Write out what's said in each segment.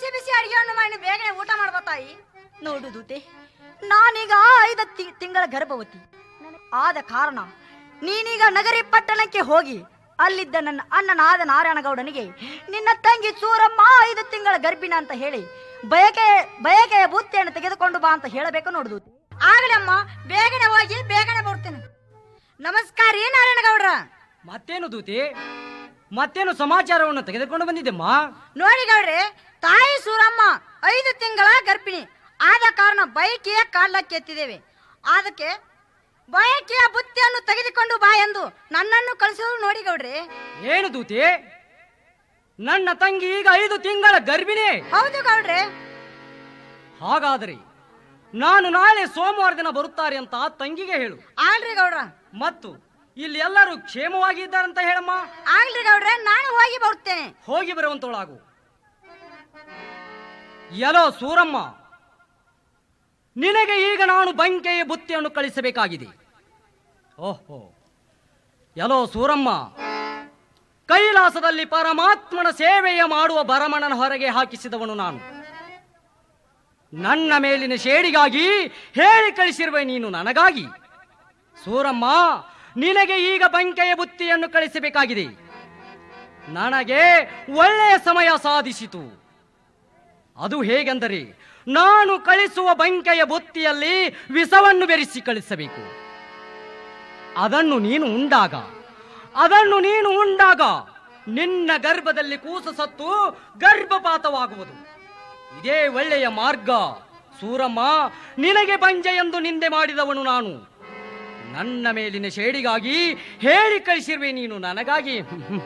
ಬಿಸಿ ಬಿಸಿ ಅಡಿಗೆಯನ್ನು ಮಾಡಿ ಬೇಗನೆ ಊಟ ಮಾಡ್ಬಾ ತಾಯಿ ನೋಡು ದೂತೆ ನಾನೀಗ ಐದು ತಿ- ತಿಂಗಳ ಗರ್ಭವತಿ ಆದ ಕಾರಣ ನೀನೀಗ ನಗರಿ ಪಟ್ಟಣಕ್ಕೆ ಹೋಗಿ ಅಲ್ಲಿದ್ದ ನನ್ನ ಅಣ್ಣನಾದ ನಾರಾಯಣಗೌಡನಿಗೆ ನಿನ್ನ ತಂಗಿ ಚೂರಮ್ಮ ಐದು ತಿಂಗಳ ಗರ್ಭಿಣ ಅಂತ ಹೇಳಿ ಬಯಕೆ ಬಯಕೆಯ ಬುತ್ತಿಯನ್ನು ತೆಗೆದುಕೊಂಡು ಬಾ ಅಂತ ಹೇಳಬೇಕು ನೋಡು ದೂತೆ ಆಗ್ಲಮ್ಮ ಬೇಗನೆ ಹೋಗಿ ಬೇಗನೆ ಬರ್ತೀನಿ ನಮಸ್ಕಾರ ರೀ ನಾರಾಯಣಗೌಡ್ರ ಮತ್ತೇನು ದೂತಿ ಮತ್ತೇನು ಸಮಾಚಾರವನ್ನು ತೆಗೆದುಕೊಂಡು ಬಂದಿದ್ದೆಮ್ಮ ನೋಡಿ ಗೌಡ್ರೆ ತಾಯಿ ಸೂರಮ್ಮ ಐದು ತಿಂಗಳ ಗರ್ಭಿಣಿ ಆದ ಕಾರಣ ಬೈಕಿಯ ಕಾಲಕ್ಕೆ ಎತ್ತಿದ್ದೇವೆ ಅದಕ್ಕೆ ಬಯಕೆಯ ಬುತ್ತಿಯನ್ನು ತೆಗೆದುಕೊಂಡು ಬಾ ಎಂದು ನನ್ನನ್ನು ಕಳಿಸೋದು ನೋಡಿ ಗೌಡ್ರೆ ಏನು ದೂತಿ ನನ್ನ ತಂಗಿ ಈಗ ಐದು ತಿಂಗಳ ಗರ್ಭಿಣಿ ಹೌದು ಗೌಡ್ರೆ ಹಾಗಾದರೆ ನಾನು ನಾಳೆ ಸೋಮವಾರ ದಿನ ಬರುತ್ತಾರೆ ಅಂತ ತಂಗಿಗೆ ಹೇಳು ಆಗ್ಲಿ ಗೌಡ್ರ ಮತ್ತು ಇಲ್ಲಿ ಎಲ್ಲರೂ ಕ್ಷೇಮವಾಗಿ ಇದ್ದಾರಂತ ಹೇಳಮ್ಮ ಆಗ್ಲಿ ಗೌಡ್ರೆ ನಾನು ಹೋಗಿ ಬರುತ್ತೇನೆ ಹೋಗಿ ಬರುವಂತವಳಾಗು ಎಲೋ ಸೂರಮ್ಮ ನಿನಗೆ ಈಗ ನಾನು ಬಂಕೆಯ ಬುತ್ತಿಯನ್ನು ಕಳಿಸಬೇಕಾಗಿದೆ ಓಹೋ ಎಲೋ ಸೂರಮ್ಮ ಕೈಲಾಸದಲ್ಲಿ ಪರಮಾತ್ಮನ ಸೇವೆಯ ಮಾಡುವ ಭರಮಣನ ಹೊರಗೆ ಹಾಕಿಸಿದವನು ನಾನು ನನ್ನ ಮೇಲಿನ ಶೇಡಿಗಾಗಿ ಹೇಳಿ ಕಳಿಸಿರುವೆ ನೀನು ನನಗಾಗಿ ಸೂರಮ್ಮ ನಿನಗೆ ಈಗ ಬಂಕೆಯ ಬುತ್ತಿಯನ್ನು ಕಳಿಸಬೇಕಾಗಿದೆ ನನಗೆ ಒಳ್ಳೆಯ ಸಮಯ ಸಾಧಿಸಿತು ಅದು ಹೇಗೆಂದರೆ ನಾನು ಕಳಿಸುವ ಬಂಕೆಯ ಬುತ್ತಿಯಲ್ಲಿ ವಿಷವನ್ನು ಬೆರೆಸಿ ಕಳಿಸಬೇಕು ಅದನ್ನು ನೀನು ಉಂಡಾಗ ಅದನ್ನು ನೀನು ಉಂಡಾಗ ನಿನ್ನ ಗರ್ಭದಲ್ಲಿ ಕೂಸು ಸತ್ತು ಗರ್ಭಪಾತವಾಗುವುದು ಇದೇ ಒಳ್ಳೆಯ ಮಾರ್ಗ ಸೂರಮ್ಮ ನಿನಗೆ ಬಂಜೆ ಎಂದು ನಿಂದೆ ಮಾಡಿದವನು ನಾನು ನನ್ನ ಮೇಲಿನ ಶೇಡಿಗಾಗಿ ಹೇಳಿ ಕಳಿಸಿರುವೆ ನೀನು ನನಗಾಗಿ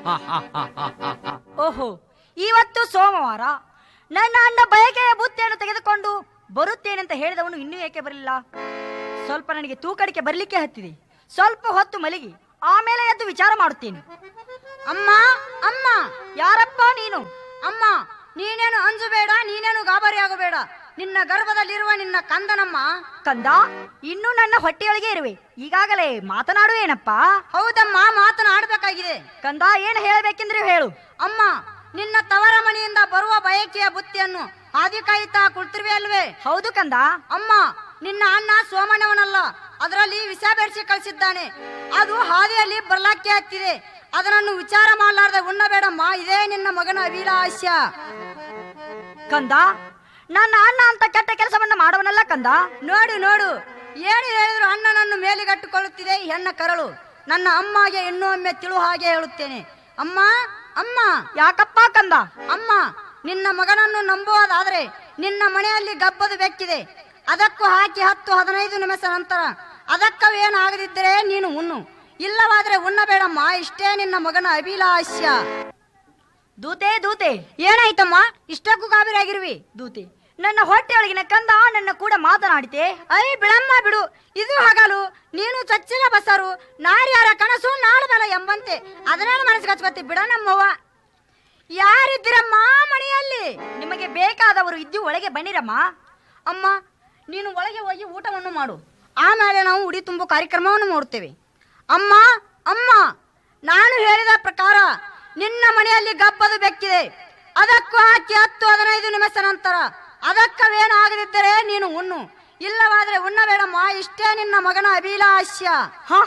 ಓಹೋ ಇವತ್ತು ಸೋಮವಾರ ನನ್ನ ಅಣ್ಣ ಬಯಕೆಯ ಬುತ್ತಿಯನ್ನು ತೆಗೆದುಕೊಂಡು ಬರುತ್ತೇನೆ ಅಂತ ಹೇಳಿದವನು ಇನ್ನೂ ಏಕೆ ಬರಲಿಲ್ಲ ಸ್ವಲ್ಪ ನನಗೆ ತೂಕಡಿಕೆ ಬರಲಿಕ್ಕೆ ಹತ್ತಿದೆ ಸ್ವಲ್ಪ ಹೊತ್ತು ಮಲಗಿ ಆಮೇಲೆ ಎದ್ದು ವಿಚಾರ ಮಾಡುತ್ತೇನೆ ಅಮ್ಮ ಅಮ್ಮ ಯಾರಪ್ಪ ನೀನು ಅಮ್ಮ ನೀನೇನು ಅಂಜಬೇಡ ನೀನೇನು ಗಾಬರಿ ಆಗಬೇಡ ನಿನ್ನ ಗರ್ಭದಲ್ಲಿರುವ ನಿನ್ನ ಕಂದನಮ್ಮ ಕಂದ ಇನ್ನೂ ನನ್ನ ಹೊಟ್ಟೆಯೊಳಗೆ ಇರುವೆ ಈಗಾಗಲೇ ಮಾತನಾಡು ಏನಪ್ಪ ಹೌದಮ್ಮ ಮಾತನಾಡಬೇಕಾಗಿದೆ ಕಂದ ಏನು ಹೇಳಬೇಕೆಂದ್ರೆ ಹೇಳು ಅಮ್ಮ ನಿನ್ನ ತವರ ಮನೆಯಿಂದ ಬರುವ ಬಯಕೆಯ ಬುತ್ತಿಯನ್ನು ಹಾದಿ ಕಾಯುತ್ತಾ ಕುಳಿತಿರುವೆ ಅಲ್ವೇ ಹೌದು ಕಂದ ಅಮ್ಮ ನಿನ್ನ ಅಣ್ಣ ಸೋಮಣ್ಣವನಲ್ಲ ಅದರಲ್ಲಿ ವಿಷ ಬೆರೆಸಿ ಕಳಿಸಿದ್ದಾನೆ ಅದು ಹಾದಿಯಲ್ಲಿ ಬರ್ಲಾಕ್ಕೆ ಹತ್ತಿದೆ ಅದನ್ನು ವಿಚಾರ ಮಾಡಲಾರ್ದೆ ಉಣ್ಣಬೇಡಮ್ಮ ಇದೇ ನಿನ್ನ ಮಗನ ಅಭಿಲಾಷ್ಯ ಕಂದ ನನ್ನ ಅಣ್ಣ ಅಂತ ಕೆಟ್ಟ ಕೆಲಸವನ್ನ ಮಾಡುವನಲ್ಲ ಕಂದ ನೋಡು ನೋಡು ಏನು ಹೇಳಿದ್ರು ಅಣ್ಣನನ್ನು ಮೇಲಿಗಟ್ಟುಕೊಳ್ಳುತ್ತಿದೆ ಈ ಹೆಣ್ಣ ಕರಳು ನನ್ನ ಅಮ್ಮಗೆ ಇನ್ನೂ ಒಮ್ಮೆ ತಿಳು ಹಾಗೆ ಹೇಳುತ್ತೇನೆ ಅಮ್ಮ ಅಮ್ಮ ಯಾಕಪ್ಪ ಕಂದ ಅಮ್ಮ ನಿನ್ನ ಮಗನನ್ನು ನಂಬುವುದಾದ್ರೆ ನಿನ್ನ ಮನೆಯಲ್ಲಿ ಗಬ್ಬದು ಬೆಕ್ಕಿದೆ ಅದಕ್ಕೂ ಹಾಕಿ ಹತ್ತು ಹದಿನೈದು ನಿಮಿಷ ನಂತರ ಅದಕ್ಕವೇನಾಗದಿದ್ದರೆ ನೀನು ಉಣ್ಣು ಇಲ್ಲವಾದ್ರೆ ಉಣ್ಣಬೇಡಮ್ಮ ಇಷ್ಟೇ ನಿನ್ನ ಮಗನ ಅಭಿಲಾಷ್ಯ ದೂತೆ ದೂತೆ ಏನಾಯ್ತಮ್ಮ ಇಷ್ಟಕ್ಕೂ ಗಾಬರಿ ಆಗಿರುವಿ ದೂತೆ ನನ್ನ ಹೊಟ್ಟೆಯೊಳಗಿನ ಕಂದ ನನ್ನ ಕೂಡ ಮಾತನಾಡಿತೆ ಐ ಬಿಡಮ್ಮ ಬಿಡು ಇದು ಹಗಲು ನೀನು ಚಚ್ಚಿಲ ಬಸರು ನಾರ್ಯಾರ ಕನಸು ನಾಳಬಲ ಎಂಬಂತೆ ಅದನ್ನೇನು ಮನಸ್ಸಿಗೆ ಹಚ್ಕೊತಿ ಬಿಡ ನಮ್ಮವ್ವ ಯಾರಿದ್ದೀರಮ್ಮ ಮನೆಯಲ್ಲಿ ನಿಮಗೆ ಬೇಕಾದವರು ಇದ್ದು ಒಳಗೆ ಬನ್ನಿರಮ್ಮ ಅಮ್ಮ ನೀನು ಒಳಗೆ ಹೋಗಿ ಊಟವನ್ನು ಮಾಡು ಆಮೇಲೆ ನಾವು ಉಡಿ ತುಂಬು ಕಾರ್ಯಕ್ರಮವನ್ನು ಮಾಡುತ್ತೇವೆ ಅಮ್ಮ ಅಮ್ಮ ನಾನು ಹೇಳಿದ ಪ್ರಕಾರ ನಿನ್ನ ಮನೆಯಲ್ಲಿ ಗಬ್ಬದು ಬೆಕ್ಕಿದೆ ಅದಕ್ಕೂ ಹಾಕಿ ಹತ್ತು ಹದಿನೈದು ನಿಮಿಷ ನಂತರ ಅದಕ್ಕವೇನು ಆಗದಿದ್ದರೆ ನೀನು ಉಣ್ಣು ಇಲ್ಲವಾದ್ರೆ ಉಣ್ಣಬೇಡಮ್ಮ ಇಷ್ಟೇ ನಿನ್ನ ಮಗನ ಅಭಿಲಾಷ್ಯ ಹ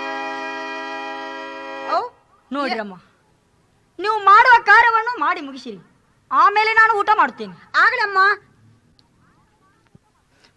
ಔ ನೋಡಿರಮ್ಮ ನೀವು ಮಾಡುವ ಕಾರ್ಯವನ್ನು ಮಾಡಿ ಮುಗಿಸಿರಿ ಆಮೇಲೆ ನಾನು ಊಟ ಮಾಡುತ್ತೇನೆ ಆಗ್ಲಮ್ಮ